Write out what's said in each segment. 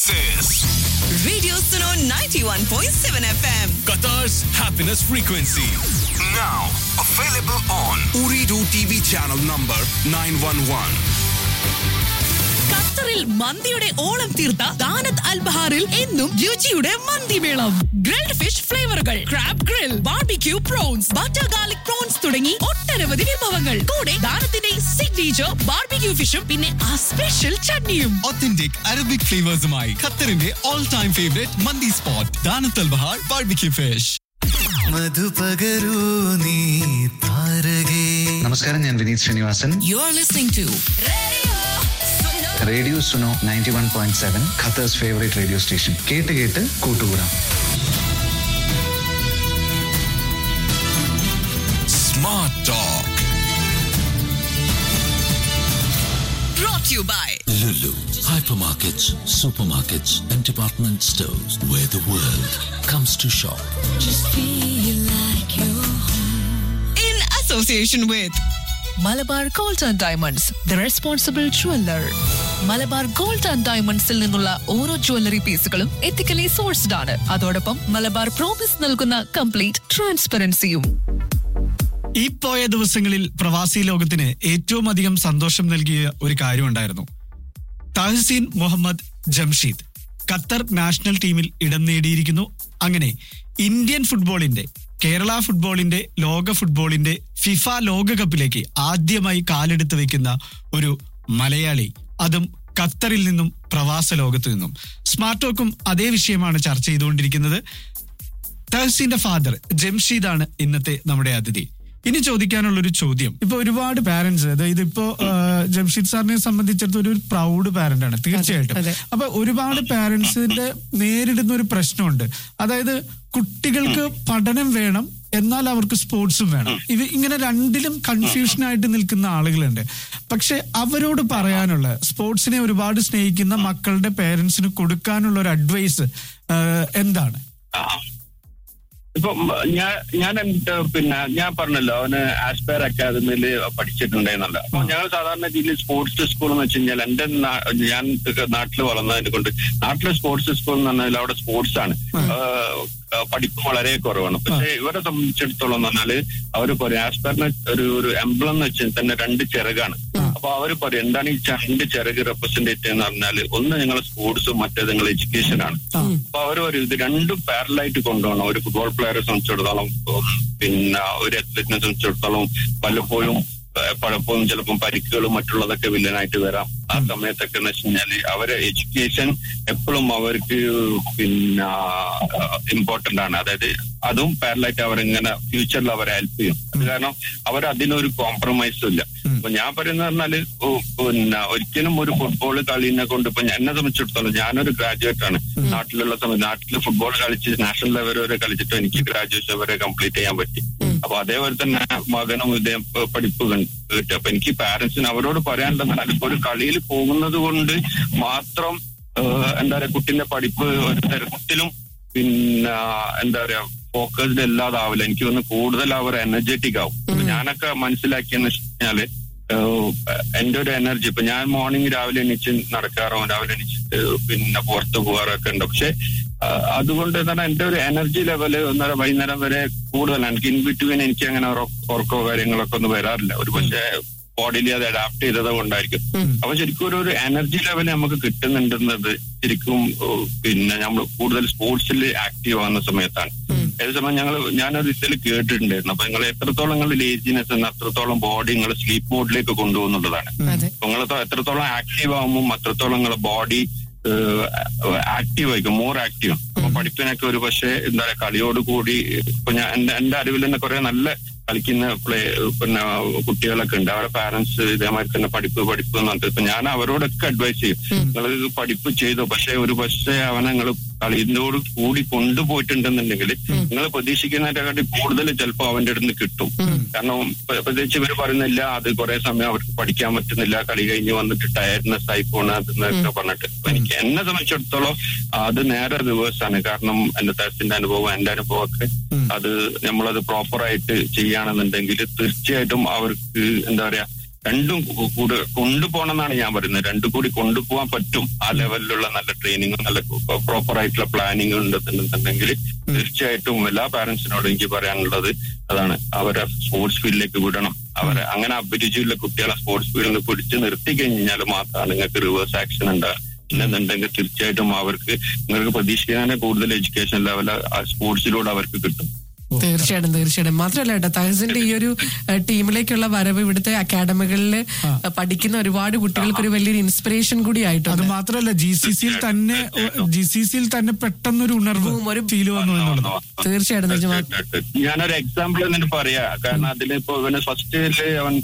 This is Radio Suno 91.7 FM. Qatar's happiness frequency. Now available on Uridu TV channel number 911. ഖത്തറിൽ മന്തിയുടെ ഓളം തീർത്ത ദാനത്ത് അൽബഹാറിൽ എന്നും രുചിയുടെ മന്തിമേളം ഗ്രിൽഡ് ഫിഷ് ഫ്ലേവറുകൾ crab grill barbecue prawns butter garlic prawns തുടങ്ങി ഒട്ടനവധി വിഭവങ്ങൾ കൂടെ ദാനത്തിന്റെ സിഗ്നേച്ചർ ബാർബിക്യൂ ഫിഷും പിന്നെ ആ സ്പെഷ്യൽ ചട്നിയും authentic Arabic flavors-മായി ഖത്തറിന്റെ all time favorite മന്തി സ്പോട്ട് ദാനത്തൽ ബഹാർ ബാർബിക്യൂ ഫിഷ് മധുപകരൂ നീ താരകേ നമസ്കാരം ഞാൻ Vineeth Sreenivasan you are listening to radio Suno ninety one point seven ഖത്തേഴ്സ് ഫേവറേറ്റ് റേഡിയോ സ്റ്റേഷൻ കേട്ട് കേട്ട് കൂട്ടുകൂടാം Smart Talk. brought to you by Lulu, hypermarkets, supermarkets, and department stores where the world comes to shop. in association with Malabar gold and diamonds the responsible jeweller Malabar gold and ഡയമണ്ട്സിൽ നിന്നുള്ള ഓരോ jewellery പീസുകളും ethically sourced ആണ് അതോടൊപ്പം Malabar promise നൽകുന്ന complete ട്രാൻസ്പെറൻസിയും ഈ പോയ ദിവസങ്ങളിൽ പ്രവാസി ലോകത്തിന് ഏറ്റവും അധികം സന്തോഷം നൽകിയ ഒരു കാര്യമുണ്ടായിരുന്നു തഹസീൻ മുഹമ്മദ് ജംഷീദ് ഖത്തർ നാഷണൽ ടീമിൽ ഇടം നേടിയിരിക്കുന്നു അങ്ങനെ ഇന്ത്യൻ ഫുട്ബോളിന്റെ കേരള ഫുട്ബോളിന്റെ ലോക ഫുട്ബോളിന്റെ ഫിഫ ലോകകപ്പിലേക്ക് ആദ്യമായി കാലെടുത്ത് വെക്കുന്ന ഒരു മലയാളി അതും ഖത്തറിൽ നിന്നും പ്രവാസ ലോകത്തു നിന്നും സ്മാർട്ട് ടോക്കും അതേ വിഷയമാണ് ചർച്ച ചെയ്തുകൊണ്ടിരിക്കുന്നത് തഹസീന്റെ ഫാദർ ജംഷീദാണ് ഇന്നത്തെ നമ്മുടെ അതിഥി ഇനി ചോദിക്കാനുള്ള ഒരു ചോദ്യം ഇപ്പൊ ഒരുപാട് പാരന്റ്സ് അതായത് ഇപ്പോ ആ, ജംഷീദ് സാറിനെ സംബന്ധിച്ചിടത്തോളം ഒരു പ്രൗഡ് പാരന്റ് ആണ് തീർച്ചയായിട്ടും അപ്പൊ ഒരുപാട് പാരന്റ്സിന്റെ നേരിടുന്ന ഒരു പ്രശ്നമുണ്ട് അതായത് കുട്ടികൾക്ക് പഠനം വേണം എന്നാൽ അവർക്ക് സ്പോർട്സും വേണം ഇത് ഇങ്ങനെ രണ്ടിലും കൺഫ്യൂഷൻ ആയിട്ട് നിൽക്കുന്ന ആളുകളുണ്ട് പക്ഷെ അവരോട് പറയാനുള്ള സ്പോർട്സിനെ ഒരുപാട് സ്നേഹിക്കുന്ന മക്കളുടെ പേരൻസിന് കൊടുക്കാനുള്ള ഒരു അഡ്വൈസ് എന്താണ് ആ. ഇപ്പം ഞാൻ ഞാൻ എന്റെ പിന്നെ ഞാൻ പറഞ്ഞല്ലോ അവന് ആസ്പയർ അക്കാദമിയിൽ പഠിച്ചിട്ടുണ്ടായിരുന്നല്ലോ അപ്പൊ ഞങ്ങൾ സാധാരണ രീതിയിൽ സ്പോർട്സ് സ്കൂൾ എന്ന് വെച്ച് കഴിഞ്ഞാൽ എന്റെ നാ- ഞാൻ നാട്ടിൽ വളർന്നതിനെ കൊണ്ട് നാട്ടിലെ സ്പോർട്സ് സ്കൂൾ എന്ന് പറഞ്ഞാൽ അവിടെ സ്പോർട്സ് ആണ് ആഹ് പഠിപ്പ് വളരെ കുറവാണ് പക്ഷെ ഇവരെ സംബന്ധിച്ചിടത്തോളം എന്ന് പറഞ്ഞാല് അവര് പറയും ആസ്പയറിന് ഒരു ഒരു എംബ്ലം എന്ന് വെച്ചാൽ തന്നെ രണ്ട് ചിറകാണ് അപ്പൊ അവര് പറയും എന്താണ് ഈ ച- രണ്ട് ചിറക് റെപ്രസെന്റേറ്റ് എന്ന് പറഞ്ഞാല് ഒന്ന് നിങ്ങൾ സ്പോർട്സും മറ്റേത് നിങ്ങൾ എഡ്യൂക്കേഷൻ ആണ് അപ്പൊ അവർ പറയും ഇത് രണ്ടും പാരലായിട്ട് കൊണ്ടുപോകണം ഒരു ഫുട്ബോൾ പ്ലെയറെ സംബന്ധിച്ചിടത്തോളം ഉം, പിന്നെ ഒരു അത്ലറ്റിനെ സംബന്ധിച്ചിടത്തോളം പലപ്പോഴും ഏഹ്, പലപ്പോഴും ചിലപ്പം പരിക്കുകളും മറ്റുള്ളതൊക്കെ വില്ലനായിട്ട് വരാം ആ സമയത്തൊക്കെ എന്ന് വെച്ച് കഴിഞ്ഞാല് അവരെ എഡ്യൂക്കേഷൻ എപ്പോഴും അവർക്ക് പിന്നെ ഇമ്പോർട്ടന്റ് ആണ് അതായത് അതും പാരലായിട്ട് അവരിങ്ങനെ ഫ്യൂച്ചറിൽ അവരെ ഹെൽപ്പ് ചെയ്യും അത് കാരണം അവർ അതിനൊരു കോംപ്രമൈസും ഇല്ല അപ്പൊ ഞാൻ പറയുന്നത് പറഞ്ഞാല് ഓ, പിന്നെ ഒരിക്കലും ഒരു ഫുട്ബോൾ കളീനെ കൊണ്ട് ഇപ്പൊ ഞാൻ- എന്നെ സംബന്ധിച്ചിടത്തോളം ഞാനൊരു ഗ്രാജുവേറ്റ് ആണ് നാട്ടിലുള്ള സമയത്ത് നാട്ടിൽ ഫുട്ബോൾ കളിച്ച് നാഷണൽ ലെവൽ വരെ കളിച്ചിട്ട് എനിക്ക് ഗ്രാജുവേഷൻ വരെ കംപ്ലീറ്റ് ചെയ്യാൻ പറ്റി അപ്പൊ അതേപോലെ തന്നെ മകനും ഇതേ പ- പഠിപ്പ് കണ്ട് കിട്ടി അപ്പൊ എനിക്ക് പാരന്റ്സിന് അവരോട് പറയാനുണ്ടെന്നാൽ ഇപ്പൊ ഒരു കളിയിൽ പോകുന്നത് കൊണ്ട് മാത്രം ഏഹ്, എന്താ പറയാ കുട്ടിന്റെ പഠിപ്പ് ഒരു തരത്തിലും പിന്നെ എന്താ പറയാ ഫോക്കസ്ഡ് അല്ലാതാവില്ല എനിക്ക് തോന്നുന്നു കൂടുതൽ അവർ എനർജറ്റിക് ആവും അപ്പൊ ഞാനൊക്കെ മനസ്സിലാക്കിയെന്ന് വെച്ച് കഴിഞ്ഞാല് ഏഹ്, എന്റെ ഒരു എനർജി ഇപ്പൊ ഞാൻ മോർണിംഗ് രാവിലെ എണീച്ച് നടക്കാറോ രാവിലെ എണീച്ചിട്ട് പിന്നെ പുറത്ത് പോകാറൊക്കെ ഉണ്ട് പക്ഷെ ആഹ് അതുകൊണ്ട് തന്നെ എന്റെ ഒരു എനർജി ലെവല് ഒന്നര വൈകുന്നേരം വരെ കൂടുതലാണ് എനിക്ക് ഇൻ ബിറ്റ്വീൻ എനിക്ക് അങ്ങനെ ഉറ- ഉറക്കോ കാര്യങ്ങളൊക്കെ ഒന്നും വരാറില്ല ഒരു പക്ഷേ ബോഡിയിൽ അത് അഡാപ്റ്റ് ചെയ്തത് കൊണ്ടായിരിക്കും അപ്പൊ ശരിക്കും ഒരു ഒരു എനർജി ലെവൽ നമുക്ക് കിട്ടുന്നുണ്ടെന്നത് ശരിക്കും ഏഹ്, പിന്നെ നമ്മൾ കൂടുതൽ സ്പോർട്സിൽ ആക്റ്റീവ് ആവുന്ന സമയത്താണ് അതേസമയം ഞങ്ങൾ ഞാനൊരു ഇതിൽ കേട്ടിട്ടുണ്ടായിരുന്നു അപ്പൊ നിങ്ങൾ എത്രത്തോളം നിങ്ങൾ ലേസിനെസ് എന്ന് അത്രത്തോളം ബോഡി നിങ്ങൾ സ്ലീപ്പ് മോഡിലേക്ക് കൊണ്ടുപോകുന്നുള്ളതാണ് നിങ്ങൾ എത്രത്തോളം ആക്റ്റീവ് ആകുമ്പോൾ അത്രത്തോളം നിങ്ങളെ ബോഡി ആക്റ്റീവ് ആയിരിക്കും മോർ ആക്റ്റീവ് അപ്പൊ പഠിപ്പിനൊക്കെ ഒരു പക്ഷേ എന്താ പറയാ കളിയോട് കൂടി ഇപ്പൊ ഞാൻ എന്റെ എന്റെ അറിവിൽ തന്നെ കുറെ നല്ല കളിക്കുന്ന പ്ലേ പിന്നെ കുട്ടികളൊക്കെ ഉണ്ട് അവരുടെ പാരന്റ്സ് ഇതേമാതിരി തന്നെ പഠിപ്പ് പഠിപ്പ് എന്ന് പറഞ്ഞിട്ട് ഇപ്പൊ ഞാൻ അവരോടൊക്കെ അഡ്വൈസ് ചെയ്യും നിങ്ങൾ ഇത് പഠിപ്പ് ചെയ്തു പക്ഷെ ഒരു പക്ഷേ അവനെ നിങ്ങൾ കളിയോട് കൂടി കൊണ്ടുപോയിട്ടുണ്ടെന്നുണ്ടെങ്കിൽ നിങ്ങൾ പ്രതീക്ഷിക്കുന്നതിനെക്കാട്ടി കൂടുതൽ ചിലപ്പോൾ അവന്റെ അടുത്ത് നിന്ന് കിട്ടും കാരണം പ്ര- പ്രത്യേകിച്ച് ഇവർ പറയുന്നില്ല അത് കുറെ സമയം അവർക്ക് പഠിക്കാൻ പറ്റുന്നില്ല കളി കഴിഞ്ഞ് വന്നിട്ട് ടയർനെസ് ആയി പോണ അതെന്നൊക്കെ പറഞ്ഞിട്ട് അപ്പൊ എനിക്ക് എന്നെ സംബന്ധിച്ചിടത്തോളം അത് നേരെ റിവേഴ്സ് ആണ് കാരണം എന്റെ തരത്തിന്റെ അനുഭവം എന്റെ അനുഭവമൊക്കെ അത് നമ്മളത് പ്രോപ്പർ ആയിട്ട് ചെയ്യുകയാണെന്നുണ്ടെങ്കിൽ തീർച്ചയായിട്ടും അവർക്ക് എന്താ പറയാ രണ്ടും കൂ- കൂടെ കൊണ്ടുപോകണം എന്നാണ് ഞാൻ പറയുന്നത് രണ്ടും കൂടി കൊണ്ടുപോകാൻ പറ്റും ആ ലെവലിലുള്ള നല്ല ട്രെയിനിങ്ങും നല്ല പ്രോപ്പർ ആയിട്ടുള്ള പ്ലാനിങ് ഉണ്ടെന്നുണ്ടെങ്കിൽ തീർച്ചയായിട്ടും എല്ലാ പാരന്റ്സിനോടും എനിക്ക് പറയാനുള്ളത് അതാണ് അവരെ സ്പോർട്സ് ഫീൽഡിലേക്ക് വിടണം അവരെ അങ്ങനെ അഭിരുചിയുള്ള കുട്ടികളെ സ്പോർട്സ് ഫീൽഡിൽ നിന്ന് പിടിച്ച് നിർത്തി കഴിഞ്ഞാൽ മാത്രമാണ് നിങ്ങൾക്ക് റിവേഴ്സ് ആക്ഷൻ ഉണ്ടാകുക ഇല്ലെന്നുണ്ടെങ്കിൽ തീർച്ചയായിട്ടും അവർക്ക് നിങ്ങൾക്ക് പ്രതീക്ഷിക്കാനേ കൂടുതൽ എഡ്യൂക്കേഷൻ ലെവൽ സ്പോർട്സിലൂടെ അവർക്ക് കിട്ടും തീർച്ചയായിട്ടും തീർച്ചയായിട്ടും മാത്രമല്ല കേട്ടോ തഹസിന്റെ ഈ ഒരു ഏഹ്, ടീമിലേക്കുള്ള വരവ് ഇവിടുത്തെ അക്കാഡമികളിൽ പഠിക്കുന്ന ഒരുപാട് കുട്ടികൾക്ക് ഒരു വലിയൊരു ഇൻസ്പിറേഷൻ കൂടി അത് ആയിട്ടുണ്ട് മാത്രമല്ല ജി സി സിയിൽ തന്നെ ജി സി സിയിൽ തന്നെ പെട്ടെന്നൊരു ഉണർവ് ഒരു ഫീൽ വന്നു എന്നുള്ളത് തീർച്ചയായിട്ടും നിജമാ ഞാനൊരു എക്സാമ്പിൾ എന്നിട്ട് പറയാ കാരണം അതിലിപ്പോ ഇവന് ഫസ്റ്റില് അവൻ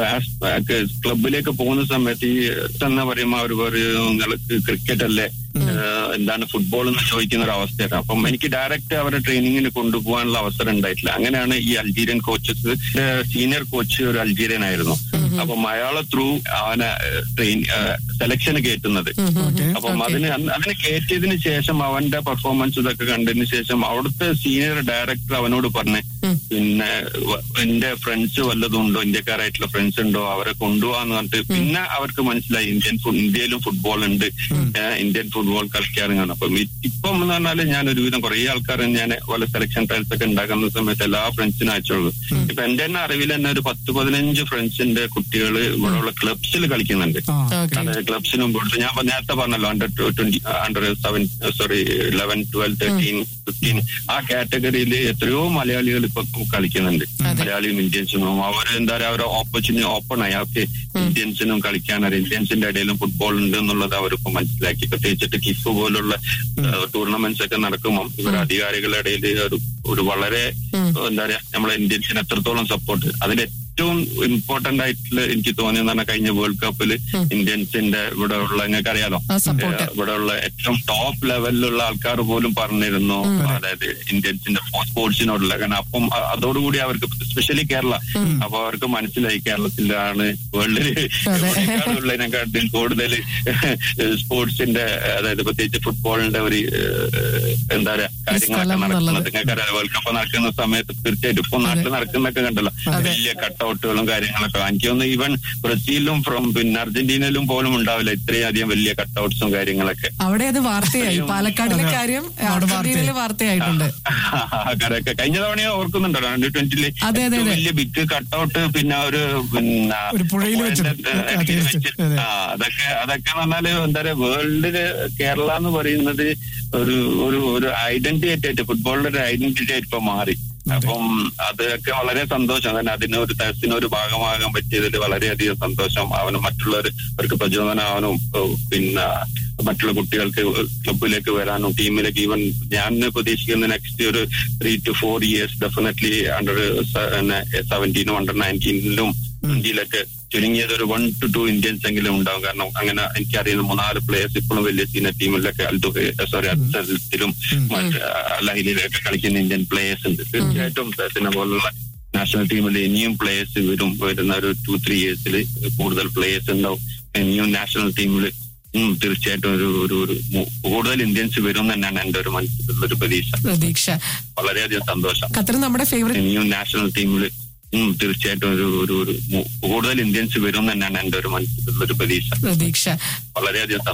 ക്ലബിലേക്ക് പോകുന്ന സമയത്ത് ഈ എന്ന് പറയുമ്പോ അവർ പറയും നിങ്ങൾക്ക് ക്രിക്കറ്റ് അല്ലേ ഏഹ് എന്താണ് ഫുട്ബോൾ എന്ന് ചോദിക്കുന്ന ഒരു അവസ്ഥയാണ് അപ്പം എനിക്ക് ഡയറക്റ്റ് അവരെ ട്രെയിനിങ്ങിന് കൊണ്ടുപോകാനുള്ള അവസരം ഉണ്ടായിട്ടില്ല അങ്ങനെയാണ് ഈ അൾജീരിയൻ കോച്ചസ് സീനിയർ കോച്ച് ഒരു അൾജീരിയൻ ആയിരുന്നു അപ്പം അയാളെ ത്രൂ അവനെ ട്രെയിൻ സെലക്ഷന് കയറ്റുന്നത് അപ്പം അതിന് അന്ന് അതിന് കയറ്റിയതിന് ശേഷം അവന്റെ പെർഫോമൻസ് ഇതൊക്കെ കണ്ടതിന് ശേഷം അവിടുത്തെ സീനിയർ ഡയറക്ടർ അവനോട് പറഞ്ഞ് പിന്നെ വ- എന്റെ ഫ്രണ്ട്സ് വല്ലതും ഉണ്ടോ ഇന്ത്യക്കാരായിട്ടുള്ള ഫ്രണ്ട്സ് ഉണ്ടോ അവരെ കൊണ്ടുപോകാന്ന് പറഞ്ഞിട്ട് പിന്നെ അവർക്ക് മനസ്സിലായി ഇന്ത്യൻ ഫു- ഇന്ത്യയിലും ഫുട്ബോൾ ഉണ്ട് ഏഹ് ഇന്ത്യൻ ഫുട്ബോൾ കളിക്കാറുണ്ട് അപ്പം ഇ- ഇപ്പം എന്ന് പറഞ്ഞാല് ഞാൻ ഒരുവിധം കുറെ ആൾക്കാരെ ഞാൻ ഓരോ സെലക്ഷൻ ട്രയൽസ് ഒക്കെ ഉണ്ടാക്കുന്ന സമയത്ത് എല്ലാ ഫ്രണ്ട്സിനും അയച്ചോളൂ ഇപ്പൊ എന്റെ തന്നെ അറിവിൽ തന്നെ ഒരു പത്ത് പതിനഞ്ച് ഫ്രണ്ട്സിന്റെ കുട്ടികൾ ഇവിടെയുള്ള ക്ലബ്സിൽ കളിക്കുന്നുണ്ട് ആ ഓക്കെ അതായത് ക്ലബ്സിനും പോയിട്ട് ഞാൻ ഇപ്പൊ നേരത്തെ പറഞ്ഞല്ലോ under twenty under seven sorry eleven twelve thirteen fifteen ആ കാറ്റഗറിയിൽ എത്രയോ മലയാളികൾ ഇപ്പൊ കളിക്കുന്നുണ്ട് മലയാളിയും ഇന്ത്യൻസും അവർ എന്താ പറയാ അവരെ ഓപ്പർച്യൂണിറ്റി ഓപ്പൺ ആയി ഓക്കെ ഇന്ത്യൻസിനും കളിക്കാൻ അറിയാം ഇന്ത്യൻസിന്റെ ഇടയിലും ഫുട്ബോൾ ഉണ്ട് എന്നുള്ളത് അവരിപ്പോ മനസ്സിലാക്കി പ്രത്യേകിച്ചിട്ട് കിഫ് പോലുള്ള ടൂർണമെന്റ്സ് ഒക്കെ നടക്കുമ്പോൾ ഇവർ അധികാരികളുടെ ഇടയിൽ ഒരു ഒരു വളരെ എന്താ പറയാ നമ്മളെ ഇന്ത്യൻസിന് എത്രത്തോളം സപ്പോർട്ട് അതിൽ ഏറ്റവും ഇമ്പോർട്ടന്റ് ആയിട്ടുള്ള എനിക്ക് തോന്നിയെന്ന് പറഞ്ഞാൽ കഴിഞ്ഞ വേൾഡ് കപ്പിൽ ഇന്ത്യൻസിന്റെ ഇവിടെ ഉള്ള നിങ്ങൾക്ക് അറിയാലോ ആ support. ഏഹ് ഇവിടെ ഉള്ള ഏറ്റവും ടോപ്പ് ലെവലിലുള്ള ആൾക്കാർ പോലും പറഞ്ഞിരുന്നു അതായത് ഇന്ത്യൻസിന്റെ സ്പോർട്സിനോടുള്ള കാരണം അപ്പം അ- അതോടുകൂടി അവർക്ക് സ്പെഷ്യലി കേരള അപ്പൊ അവർക്ക് മനസ്സിലായി കേരളത്തിലാണ് വേൾഡില് ഉള്ളതിനെക്കാട്ടിൽ കൂടുതൽ സ്പോർട്സിന്റെ അതായത് പ്രത്യേകിച്ച് ഫുട്ബോളിന്റെ ഒരു ഏഹ്, എന്താ പറയാ കാര്യങ്ങളൊക്കെ സ്ഥലം നടക്കുന്നത് എന്നുള്ളത്. നിങ്ങൾക്കറിയാം വേൾഡ് കപ്പ് നടക്കുന്ന സമയത്ത് തീർച്ചയായിട്ടും ഇപ്പൊ നാട്ടിൽ നടക്കുന്നൊക്കെ കണ്ടല്ലോ വലിയ കട്ടൗട്ടുകളും കാര്യങ്ങളൊക്കെ എനിക്ക് തോന്നുന്നു ഈവൻ ബ്രസീലിലും ഫ്രം പിന്നെ അർജന്റീനയിലും പോലും ഉണ്ടാവില്ല ഇത്രയും അധികം വലിയ കട്ടൗട്ട്സും കാര്യങ്ങളൊക്കെ അവിടെ അത് വാർത്തയായി പാലക്കാടിലെ കാര്യം അർജന്റീനയിലെ വാർത്തയായിട്ടുണ്ട് കരൊക്കെ കഴിഞ്ഞ തവണയോ ഓർക്കുന്നുണ്ടോ ട്വന്റി ട്വന്റില് അതെ, അതെ, അതെ. വലിയ ബിഗ് കട്ടൗട്ട് പിന്നെ ഒരു പിന്നെ ഒരു പുഴയിൽ വെച്ചിട്ട്. പുഴയുടെ ആ, അടിയിൽ തീർച്ചയായും. വെച്ചിട്ട്. അതെ. ആ അതൊക്കെ അതൊക്കെ എന്ന് പറഞ്ഞാല് എന്താ പറയാ വേൾഡില് കേരള എന്ന് പറയുന്നത് ഒരു ഒരു ഒരു ഐഡന്റിറ്റി ആയിട്ട് ഫുട്ബോളിന്റെ ഒരു ഐഡന്റിറ്റി ആയിട്ട് ഇപ്പൊ മാറി അപ്പം അതൊക്കെ വളരെ സന്തോഷം കാരണം അതിന് ഒരു തരത്തിന് ഒരു ഭാഗമാകാൻ പറ്റിയതിൽ വളരെയധികം സന്തോഷം അവന് മറ്റുള്ളവർ അവർക്ക് പ്രചോദനമാവാനും ഏഹ് പിന്നെ മറ്റുള്ള കുട്ടികൾക്ക് ക്ലബിലേക്ക് വരാനും ടീമിലേക്ക് ഈവൻ ഞാൻ പ്രതീക്ഷിക്കുന്ന നെക്സ്റ്റ് ഒരു three two four years definitely under സെവൻറ്റീനും അണ്ടർ നയൻറ്റീനിലും ഇന്ത്യയിലൊക്കെ ചുരുങ്ങിയത് ഒരു വൺ ടു ടു ഇന്ത്യൻസ് എങ്കിലും ഉണ്ടാവും കാരണം അങ്ങനെ എനിക്കറിയുന്ന മൂന്നാല് പ്ലേയേഴ്സ് ഇപ്പോഴും വലിയ സീനിയർ ടീമിലൊക്കെ അൽദു സോറി അൽസലും മറ്റ് ലഹരിയിലൊക്കെ കളിക്കുന്ന ഇന്ത്യൻ പ്ലേയേഴ്സ് ഉണ്ട് തീർച്ചയായിട്ടും സച്ചിനെ പോലുള്ള നാഷണൽ ടീമിൽ ഇനിയും പ്ലേയേഴ്സ് വരും വരുന്ന ഒരു ടു ത്രീ ഇയേഴ്സിൽ കൂടുതൽ പ്ലേയേഴ്സ് ഉണ്ടാവും ഇനിയും നാഷണൽ ടീമിൽ തീർച്ചയായിട്ടും ഒരു ഒരു ഒരു മു- കൂടുതൽ ഇന്ത്യൻസ് വരും എന്ന് തന്നെയാണ് എന്റെ ഒരു മനസ്സിലുള്ള ഒരു പ്രതീക്ഷ പ്രതീക്ഷ വളരെയധികം സന്തോഷം ഖത്തർ നമ്മുടെ ഫേവറേറ്റ് ഇനിയും നാഷണൽ ടീമിൽ തീർച്ചയായിട്ടും ഒരു ഒരു ഒരു മു- കൂടുതൽ ഇന്ത്യൻസ് വരും എന്ന് തന്നെയാണ് എന്റെ ഒരു മനസ്സിലുള്ള ഒരു പ്രതീക്ഷ പ്രതീക്ഷ വളരെയധികം